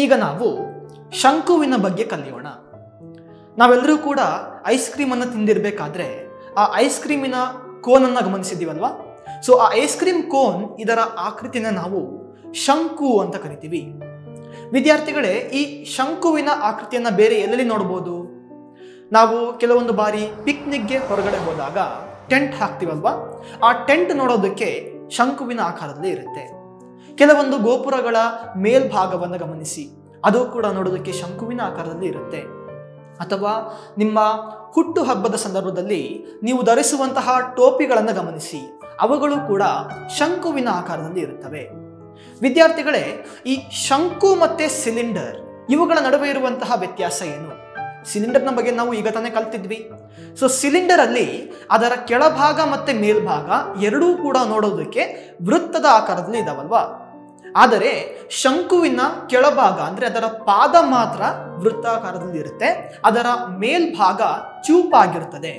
ಈಗ ನಾವು ಶಂಕುವಿನ ಬಗ್ಗೆ ಕಲಿಯೋಣ ನಾವೆಲ್ಲರೂ ಕೂಡ ಐಸ್ ಕ್ರೀಮ್ ಅನ್ನು ತಿಂದಿರಬೇಕಾದ್ರೆ ಆ ಐಸ್ ಕ್ರೀಮಿನ ಕೋನನ್ನು ಗಮನಿಸಿದ್ದೀವಲ್ವಾ ಸೊ ಆ ಐಸ್ ಕ್ರೀಮ್ ಕೋನ್ ಇದರ ಆಕೃತಿನ ನಾವು ಶಂಕು ಅಂತ ಕರಿತೀವಿ ವಿದ್ಯಾರ್ಥಿಗಳೇ ಈ ಶಂಕುವಿನ ಆಕೃತಿಯನ್ನ ಬೇರೆ ಎಲ್ಲೆಲ್ಲಿ ನೋಡ್ಬೋದು ನಾವು ಕೆಲವೊಂದು ಬಾರಿ ಪಿಕ್ನಿಕ್ಗೆ ಹೊರಗಡೆ ಹೋದಾಗ ಟೆಂಟ್ ಹಾಕ್ತೀವಲ್ವಾ ಆ ಟೆಂಟ್ ನೋಡೋದಕ್ಕೆ ಶಂಕುವಿನ ಆಕಾರದಲ್ಲಿ ಇರುತ್ತೆ ಕೆಲವೊಂದು ಗೋಪುರಗಳ ಮೇಲ್ಭಾಗವನ್ನು ಗಮನಿಸಿ ಅದು ಕೂಡ ನೋಡೋದಕ್ಕೆ ಶಂಕುವಿನ ಆಕಾರದಲ್ಲಿ ಇರುತ್ತೆ ಅಥವಾ ನಿಮ್ಮ ಹುಟ್ಟು ಹಬ್ಬದ ಸಂದರ್ಭದಲ್ಲಿ ನೀವು ಧರಿಸುವಂತಹ ಟೋಪಿಗಳನ್ನು ಗಮನಿಸಿ ಅವುಗಳು ಕೂಡ ಶಂಕುವಿನ ಆಕಾರದಲ್ಲಿ ಇರುತ್ತವೆ ವಿದ್ಯಾರ್ಥಿಗಳೇ ಈ ಶಂಕು ಮತ್ತೆ ಸಿಲಿಂಡರ್ ಇವುಗಳ ನಡುವೆ ಇರುವಂತಹ ವ್ಯತ್ಯಾಸ ಏನು ಸಿಲಿಂಡರ್ನ ಬಗ್ಗೆ ನಾವು ಈಗ ತಾನೇ ಕಲ್ತಿದ್ವಿ ಸೊ ಸಿಲಿಂಡರ್ ಅಲ್ಲಿ ಅದರ ಕೆಳಭಾಗ ಮತ್ತೆ ಮೇಲ್ಭಾಗ ಎರಡೂ ಕೂಡ ನೋಡೋದಕ್ಕೆ ವೃತ್ತದ ಆಕಾರದಲ್ಲಿ ಇದಾವಲ್ವಾ ಆದರೆ ಶಂಕುವಿನ ಕೆಳಭಾಗ ಅಂದ್ರೆ ಅದರ ಪಾದ ಮಾತ್ರ ವೃತ್ತಾಕಾರದಲ್ಲಿ ಇರುತ್ತೆ ಅದರ ಮೇಲ್ಭಾಗ ಚೂಪಾಗಿರುತ್ತದೆ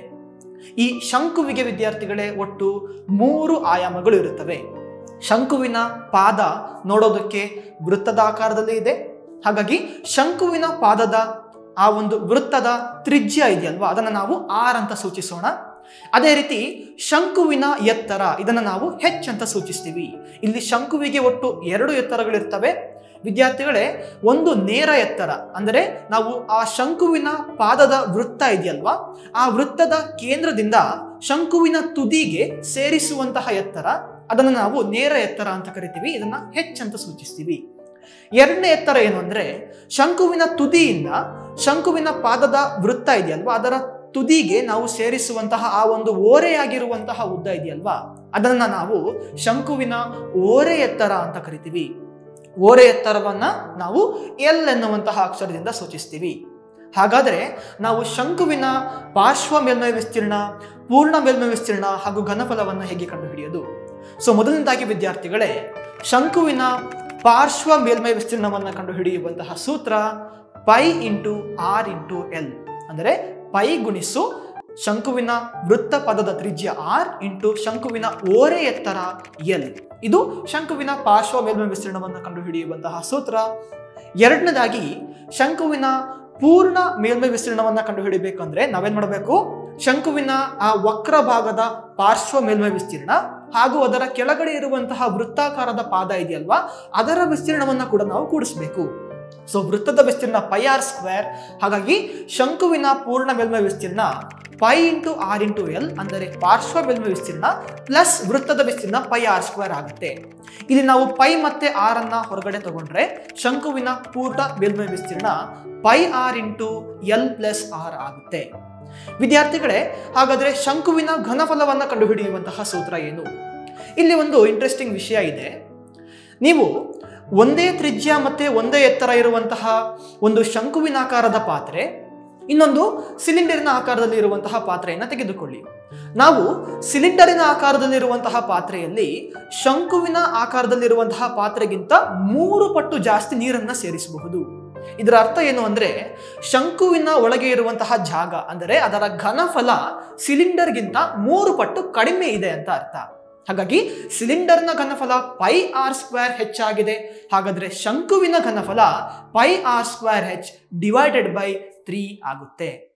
ಈ ಶಂಕುವಿಗೆ ವಿದ್ಯಾರ್ಥಿಗಳೇ ಒಟ್ಟು ಮೂರು ಆಯಾಮಗಳು ಇರುತ್ತವೆ ಶಂಕುವಿನ ಪಾದ ನೋಡೋದಕ್ಕೆ ವೃತ್ತದ ಆಕಾರದಲ್ಲಿ ಇದೆ ಹಾಗಾಗಿ ಶಂಕುವಿನ ಪಾದದ ಆ ಒಂದು ವೃತ್ತದ ತ್ರಿಜ್ಯ ಇದೆಯಲ್ವಾ ಅದನ್ನು ನಾವು ಆರ್ ಅಂತ ಸೂಚಿಸೋಣ ಅದೇ ರೀತಿ ಶಂಕುವಿನ ಎತ್ತರ ಇದನ್ನು ನಾವು ಹೆಚ್ ಅಂತ ಸೂಚಿಸ್ತೀವಿ ಇಲ್ಲಿ ಶಂಕುವಿಗೆ ಒಟ್ಟು ಎರಡು ಎತ್ತರಗಳಿರ್ತವೆ ವಿದ್ಯಾರ್ಥಿಗಳೇ ಒಂದು ನೇರ ಎತ್ತರ ಅಂದರೆ ನಾವು ಆ ಶಂಕುವಿನ ಪಾದದ ವೃತ್ತ ಇದೆಯಲ್ವಾ ಆ ವೃತ್ತದ ಕೇಂದ್ರದಿಂದ ಶಂಕುವಿನ ತುದಿಗೆ ಸೇರಿಸುವಂತಹ ಎತ್ತರ ಅದನ್ನು ನಾವು ನೇರ ಎತ್ತರ ಅಂತ ಕರಿತೀವಿ ಇದನ್ನ ಹೆಚ್ ಅಂತ ಸೂಚಿಸ್ತೀವಿ ಎರಡನೇ ಎತ್ತರ ಏನು ಅಂದ್ರೆ ಶಂಕುವಿನ ತುದಿಯಿಂದ ಶಂಕುವಿನ ಪಾದದ ವೃತ್ತ ಇದೆಯಲ್ವಾ ಅದರ ತುದಿಗೆ ನಾವು ಸೇರಿಸುವಂತಹ ಆ ಒಂದು ಓರೆಯಾಗಿರುವಂತಹ ಉದ್ದ ಇದೆಯಲ್ವಾ ಅದನ್ನ ನಾವು ಶಂಕುವಿನ ಓರೆ ಎತ್ತರ ಅಂತ ಕರಿತೀವಿ ಓರೆ ಎತ್ತರವನ್ನ ನಾವು ಎಲ್ ಎನ್ನುವಂತಹ ಅಕ್ಷರದಿಂದ ಸೂಚಿಸ್ತೀವಿ ಹಾಗಾದರೆ ನಾವು ಶಂಕುವಿನ ಪಾರ್ಶ್ವ ಮೇಲ್ಮೈ ವಿಸ್ತೀರ್ಣ ಪೂರ್ಣ ಮೇಲ್ಮೈ ವಿಸ್ತೀರ್ಣ ಹಾಗೂ ಘನಫಲವನ್ನು ಹೇಗೆ ಕಂಡುಹಿಡಿಯೋದು ಸೊ ಮೊದಲನೇದಾಗಿ ವಿದ್ಯಾರ್ಥಿಗಳೇ ಶಂಕುವಿನ ಪಾರ್ಶ್ವ ಮೇಲ್ಮೈ ವಿಸ್ತೀರ್ಣವನ್ನು ಕಂಡುಹಿಡಿಯುವಂತಹ ಸೂತ್ರ pi into r into l ಅಂದರೆ ಪೈ ಗುಣಿಸು ಶಂಕುವಿನ ವೃತ್ತ ಪದದ ತ್ರಿಜ್ಯ ಆರ್ ಇಂಟು ಶಂಕುವಿನ ಓರೆ ಎತ್ತರ ಎಲ್ ಇದು ಶಂಕುವಿನ ಪಾರ್ಶ್ವ ಮೇಲ್ಮೈ ವಿಸ್ತೀರ್ಣವನ್ನು ಕಂಡುಹಿಡಿಯುವಂತಹ ಸೂತ್ರ ಎರಡನೇದಾಗಿ ಶಂಕುವಿನ ಪೂರ್ಣ ಮೇಲ್ಮೈ ವಿಸ್ತೀರ್ಣವನ್ನು ಕಂಡುಹಿಡಿಬೇಕಂದ್ರೆ ನಾವೇನ್ ಮಾಡಬೇಕು ಶಂಕುವಿನ ಆ ವಕ್ರ ಭಾಗದ ಪಾರ್ಶ್ವ ಮೇಲ್ಮೈ ವಿಸ್ತೀರ್ಣ ಹಾಗೂ ಅದರ ಕೆಳಗಡೆ ಇರುವಂತಹ ವೃತ್ತಾಕಾರದ ಪಾದ ಇದೆಯಲ್ವಾ ಅದರ ವಿಸ್ತೀರ್ಣವನ್ನು ಕೂಡ ನಾವು ಕೂಡಿಸಬೇಕು ಸೊ ವೃತ್ತದ ವಿಸ್ತೀರ್ಣ ಪೈ ಆರ್ ಸ್ಕ್ವೇರ್ ಹಾಗಾಗಿ ಶಂಕುವಿನ ಪೂರ್ಣ ಮೇಲ್ಮೈ ವಿಸ್ತೀರ್ಣ pi into r into l ಅಂದರೆ ಪಾರ್ಶ್ವ ಮೇಲ್ಮೈ ವಿಸ್ತೀರ್ಣ ಪ್ಲಸ್ ವೃತ್ತದ ವಿಸ್ತೀರ್ಣ ಪೈ ಆರ್ ಸ್ಕ್ವೇರ್ ಆಗುತ್ತೆ ಇಲ್ಲಿ ನಾವು ಪೈ ಮತ್ತೆ ಆರ್ ಅನ್ನ ಹೊರಗಡೆ ತಗೊಂಡ್ರೆ ಶಂಕುವಿನ ಪೂರ್ಣ ಮೇಲ್ಮೈ ವಿಸ್ತೀರ್ಣ pi r into l plus r ಆಗುತ್ತೆ ವಿದ್ಯಾರ್ಥಿಗಳೇ ಹಾಗಾದ್ರೆ ಶಂಕುವಿನ ಘನಫಲವನ್ನು ಕಂಡುಹಿಡಿಯುವಂತಹ ಸೂತ್ರ ಏನು ಇಲ್ಲಿ ಒಂದು ಇಂಟ್ರೆಸ್ಟಿಂಗ್ ವಿಷಯ ಇದೆ ನೀವು ಒಂದೇ ತ್ರಿಜ್ಯ ಮತ್ತೆ ಒಂದೇ ಎತ್ತರ ಇರುವಂತಹ ಒಂದು ಶಂಕುವಿನಾಕಾರದ ಪಾತ್ರೆ ಇನ್ನೊಂದು ಸಿಲಿಂಡರಿನ ಆಕಾರದಲ್ಲಿ ಇರುವಂತಹ ಪಾತ್ರೆಯನ್ನು ತೆಗೆದುಕೊಳ್ಳಿ ನಾವು ಸಿಲಿಂಡರಿನ ಆಕಾರದಲ್ಲಿರುವಂತಹ ಪಾತ್ರೆಯಲ್ಲಿ ಶಂಕುವಿನ ಆಕಾರದಲ್ಲಿರುವಂತಹ ಪಾತ್ರೆಗಿಂತ ಮೂರು ಪಟ್ಟು ಜಾಸ್ತಿ ನೀರನ್ನ ಸೇರಿಸಬಹುದು ಇದರ ಅರ್ಥ ಏನು ಅಂದ್ರೆ ಶಂಕುವಿನ ಒಳಗೆ ಇರುವಂತಹ ಜಾಗ ಅಂದರೆ ಅದರ ಘನಫಲ ಸಿಲಿಂಡರ್ಗಿಂತ ಮೂರು ಪಟ್ಟು ಕಡಿಮೆ ಇದೆ ಅಂತ ಅರ್ಥ ಹಾಗಾಗಿ ಸಿಲಿಂಡರ್ನ ಘನಫಲ ಪೈ ಆರ್ ಸ್ಕ್ವೇರ್ ಹೆಚ್ಚಾಗಿದೆ ಹಾಗಾದ್ರೆ ಶಂಕುವಿನ ಘನಫಲ pi r square h divided by three ಆಗುತ್ತೆ